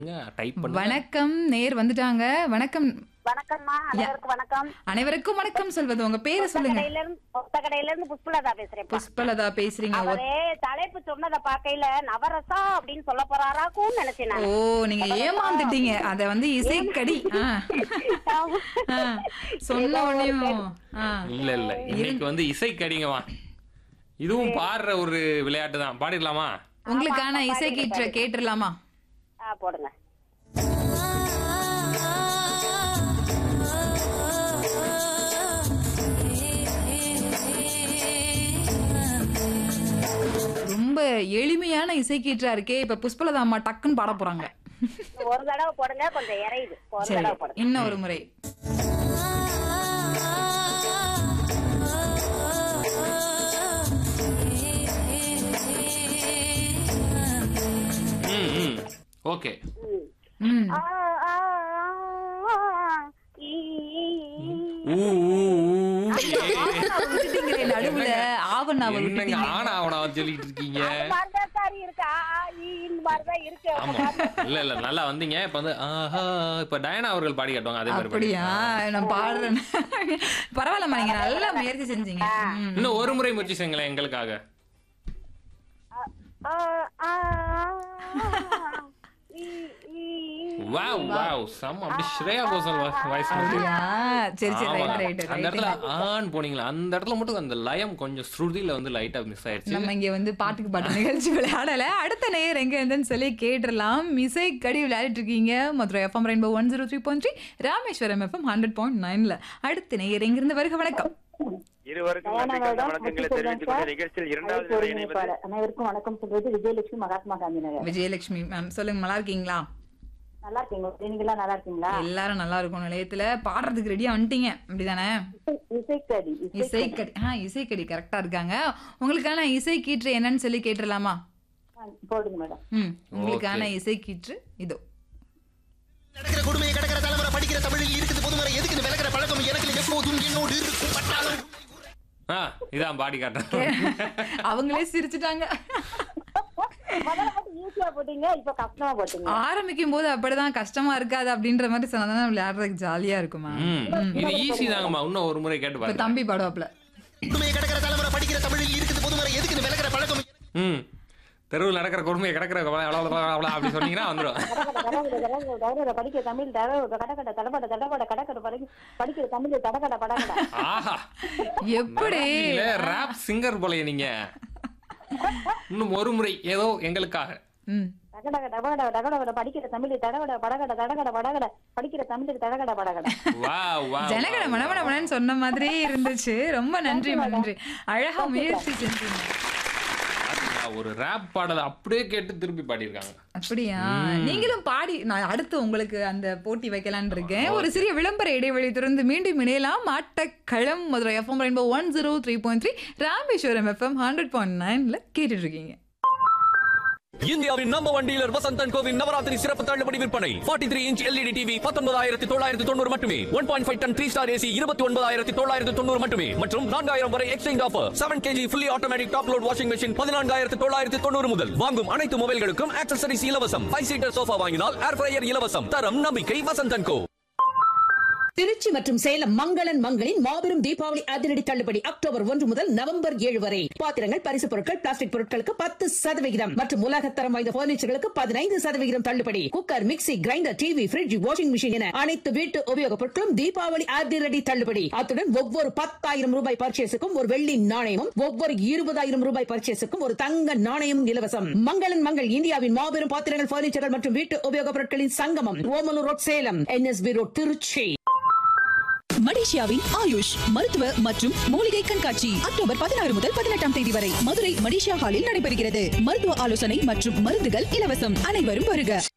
Type பண்ணுங்க வணக்கம் நேர் வந்துட்டாங்க வணக்கம் வணக்கம்மா அனைவருக்கும் வணக்கம் அனைவருக்கும் வணக்கம் சொல்வது உங்க பேரை சொல்லுங்க கடையில இருந்து ஒத்த கடையில இருந்து புஷ்பலதா பேசுறேன் புஷ்பலதா பேசுறீங்க ஒத்- அவரே தலைப்பு சொன்னத பாக்கையில நவரசா அப்படின்னு சொல்ல போறாராக்கும் நினைச்சேன் ஓ நான். நீங்க ஏமாந்துட்டீங்க அத வந்து இசைக்கடி ஆ. ஆ. சொன்ன உடனேயும் ஆ. இல்ல இல்ல இன்னைக்கு வந்து இசை கடிங்கவா இதுவும் பாடுற ஒரு விளையாட்டு தான் பாடிடலாமா உங்களுக்கான இசை கீற்ற கேட்டுடலாமா ஆ, போடுங்க ரொம்ப எளிமையான இசை கீற்றா இருக்கே இப்ப புஷ்பலதா அம்மா டக்குன்னு பாட போறாங்க ஒரு தடவை போடுங்க கொஞ்சம் இறையுது ஒரு சரி தடவை போடுங்க இன்னும் ஒரு முறை ம் ம் ஓகே ம் ஆ, ஆ, ஆ, ஈ, ஈ, ஈ. ஊ ஊ, ஊ, ஏ. விட்டுட்டீங்களே நடுவுல ஆவண்ணாவை என்னங்க விட்டுட்டீங்க ஆனா அவனா சொல்லிட்டு இருக்கீங்க அது மாதிரிதான் சார் இருக்கு ஆ, ஆ, ஈன்னு மாதிரிதான் இருக்கு ஆமா இல்ல இல்ல நல்லா வந்தீங்க இப்ப வந்து ஆஹா இப்ப டயனா அவர்கள் பாடி காட்டுவாங்க அதே மாதிரி அப்படியா பாடி. நான் பாடுறேன் பரவாயில்லம்மா நீங்க நல்லா முயற்சி செஞ்சீங்க ம். இன்னும் ஒரு முறை முயற்சி செய்யுங்களேன் எங்களுக்காக ஆ, ஆ, ஆ, ஈ, ஈ, ஈ. வாவ் வாவ் செம்ம அப்படி ஸ்ரேயா கோசல் வாய்ஸ் அப்படியா சரி சரி ரைட் ரைட் அந்த இடத்துல ரைட் ஆன் போனீங்களா அந்த இடத்துல மட்டும் அந்த லயம் கொஞ்சம் ஸ்ருதியில வந்து லைட்டா மிஸ் ஆயிருச்சு நம்ம இங்க வந்து பாட்டுக்கு பாட்டு நிகழ்ச்சி விளையாடல அடுத்த நேயர் எங்க இருந்துன்னு சொல்லி கேட்டுடலாம் இசை கடி விளையாடிட்டு இருக்கீங்க Madurai FM rainbow one zero three point three Rameswaram FM hundred point நைன்ல அடுத்த நேயர் எங்கிருந்து வருக வணக்கம் இருவருக்கும் நன்றி கலந்த வணக்கங்களை தெரிவித்துக் கொண்டு நிகழ்ச்சியில் இரண்டாவது முறை இணைவது அனைவருக்கும் வணக்கம் சொல்றது விஜயலட்சுமி மகாத்மா காந்தி நகர் விஜயலட்சுமி மேம் சொல்லுங்க நல்லா இருக்கீங்களா நல்லா இருக்கீங்களா நீங்களா நல்லா இருக்கீங்களா எல்லாரும் நல்லா இருக்கும் நிலையத்துல பாடுறதுக்கு ரெடியா வந்துட்டீங்க அப்படிதானே இசைக்கடி இசைக்கடி ஆ இசைக்கடி கரெக்டா இருக்காங்க உங்களுக்கான இசை கீற்று என்னன்னு சொல்லி கேட்டுடலாமா போடுங்க மேடம் ம் உங்களுக்கான இசை கீற்று இதோ நடக்கிற கொடுமையை கடக்கிற தலைமுறை படிக்கிற தமிழில் இருக்குது பொதுமறை எதுக்கு விலகிற பழக்கம் எனக்கு எப்போதும் என்னோடு இருக்கும் பட்டாளம் ஆ இதான் பாடி காட்டுறேன் அவங்களே சிரிச்சுட்டாங்க முதல்ல மட்டும் ஈஸியா போட்டீங்க இப்ப கஷ்டமா போட்டீங்க ஆரம்பிக்கும் போது அப்படிதான் கஷ்டமா இருக்காது அப்படின்ற மாதிரி சொன்னா விளையாடுறதுக்கு ஜாலியா இருக்குமா ம் இது ஈஸி தாங்கம்மா இன்னும் ஒரு முறை கேட்டு இப்ப பாருங்க தம்பி பாடுவாப்ல கொடுமையை கடக்கிற தலைமுறை படிக்கிற தமிழில் இருக்குது பொதுமறை எதுக்கு விலகிற பழக்கம் ம் தெருவில் நடக்கிற கொடுமையை கிடக்கிற அப்படி சொன்னீங்கன்னா வந்துடும் படிக்கிற தமிழ் கடக்கட தடப்பட தடப்பட கடக்கட படிக்க படிக்கிற தமிழ் தடக்கட படக்கட ஆஹா எப்படி ரேப் சிங்கர் போலயே நீங்க இன்னும் ஒரு முறை ஏதோ எங்களுக்காக ம் தகடக டபட டகடகட படிக்கிற தமிழ் தடவட படகட தடகட படகட படிக்கிற தமிழுக்கு தடகட படகட வா வா ஜனகட மனமனமனன்னு சொன்ன மாதிரியே இருந்துச்சு ரொம்ப நன்றி நன்றி அழகா முயற்சி செஞ்சீங்க ஒரு ரேப் பாடலை அப்படியே கேட்டு திருப்பி பாடியிருக்காங்க அப்படியா நீங்களும் பாடி நான் அடுத்து உங்களுக்கு அந்த போட்டி வைக்கலாம்னு இருக்கேன் ஒரு சிறிய விளம்பர இடைவெளி திறந்து மீண்டும் இணையலாம் ஆட்டக்களம் Madurai FM rainbow one zero three point three Rameswaram FM hundred point நைன்ல கேட்டுட்டு இருக்கீங்க இந்தியாவின் நம்பர் ஒன் டீலர் வசந்தன் கோவின் நவராத்திரி சிறப்பு தள்ளுபடி விற்பனை 43 த்ரீ இன்ச் எல்இடி டிவி பத்தொன்பதாயிரத்தி தொள்ளாயிரத்தி தொண்ணூறு மட்டுமே one point five ton three star AC இருபத்தி ஒன்பதாயிரத்தி தொள்ளாயிரத்தி தொண்ணூறு மட்டுமே மற்றும் நான்காயிரம் வரை exchange offer seven KG fully automatic top load washing machine பதினான்காயிரத்தி தொள்ளாயிரத்தி தொண்ணூறு முதல் வாங்கும் அனைத்து மொபைல்களுக்கும் ஆக்சசரிஸ் இலவசம் ஃபைவ் சீட்டர் சோஃபா வாங்கினால் ஏர் ஃப்ரையர் இலவசம் தரம் நம்பிக்கை வசந்தன் கோ திருச்சி மற்றும் சேலம் மங்களன் மங்களின் மாபெரும் தீபாவளி அதிரடி தள்ளுபடி அக்டோபர் ஒன்று முதல் நவம்பர் ஏழு வரை பாத்திரங்கள் பரிசு பொருட்கள் பிளாஸ்டிக் பொருட்களுக்கு பத்து சதவிகிதம் மற்றும் உலகத்தரம் வாய்ந்த பர்னிச்சர்களுக்கு பதினைந்து சதவிகிதம் தள்ளுபடி cooker mixie grinder TV fridge washing machine என அனைத்து வீட்டு உபயோகப் பொருட்களும் தீபாவளி அதிரடி தள்ளுபடி அத்துடன் ஒவ்வொரு பத்தாயிரம் ரூபாய் பர்ச்சேஸுக்கும் ஒரு வெள்ளி நாணயமும் ஒவ்வொரு இருபதாயிரம் ரூபாய் பர்ச்சேஸுக்கும் ஒரு தங்க நாணயமும் இலவசம் மங்களன் மங்கள் இந்தியாவின் மாபெரும் பாத்திரங்கள் பர்னிச்சர்கள் மற்றும் வீட்டு உபயோகப் பொருட்களின் சங்கமம் Omalur road Salem NSP road Tiruchi மலேசியாவின் ஆயுஷ் மருத்துவ மற்றும் மூலிகை கண்காட்சி அக்டோபர் பதினாறு முதல் பதினெட்டாம் தேதி வரை மதுரை மலேசியா ஹாலில் நடைபெறுகிறது மருத்துவ ஆலோசனை மற்றும் மருந்துகள் இலவசம் அனைவரும் வருக